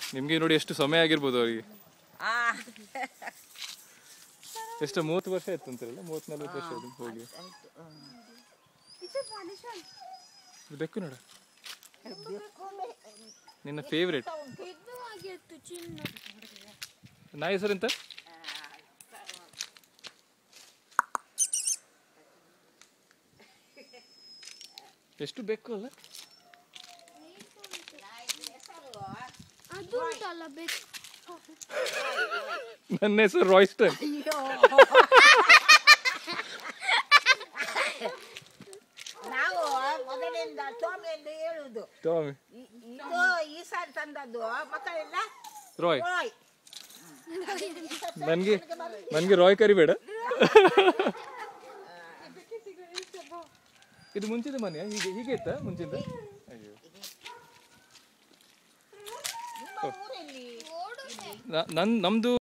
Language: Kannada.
ನಿಮ್ಗೆ ನೋಡಿ ಎಷ್ಟು ಸಮಯ ಆಗಿರ್ಬೋದು ಅವರಿಗೆ ಆ ಎಷ್ಟು ಮೂವತ್ತು ವರ್ಷ ಆಯ್ತು ಅಂತಾರಲ್ಲ ಮೂವತ್ತು ನಲ್ವತ್ತು ವರ್ಷ ಆಯ್ತು ಹೋಗಿ ಇದು ಬೆಕ್ಕು ನೋಡ ನಿನ್ನ ಫೇವ್ರೇಟ್ ಇದು ಆಗಿತ್ತು ಚಿನ್ನ ನಾಯಿ ಹೆಸರೆಂತ ಎಷ್ಟು ಬೆಕ್ಕು ಅಲ್ಲ ಅದು ಉಂಟಲ್ಲ ಬೇಕು ನನ್ನ ಹೆಸರು ರಾಯ್ಸ್ಟನ್ ನಾವು ಮೊದಲಿಂದ ಟೋಮಿ ಎಂದು ಹೇಳುದು ಟಾಮಿ ಇ- ಇದು ಈ ಸಾರಿ ತಂದದ್ದು ಮಕ್ಕಳೆಲ್ಲ ರಾಯ್ ಓಯ್ ನನಗೆ ನನಗೆ ರಾಯ್ ಕರಿಬೇಡ ಇದು ಮುಂಚಿದ ಮನೆಯಾ ಹೀಗೆ ಹೀಗೆ ಇತ್ತಾ ಮುಂಚಿಂದ ಅಯ್ಯೋ ನಿಮ್ಮ ಊರಲ್ಲಿ ನ- ನನ್ ನಮ್ದು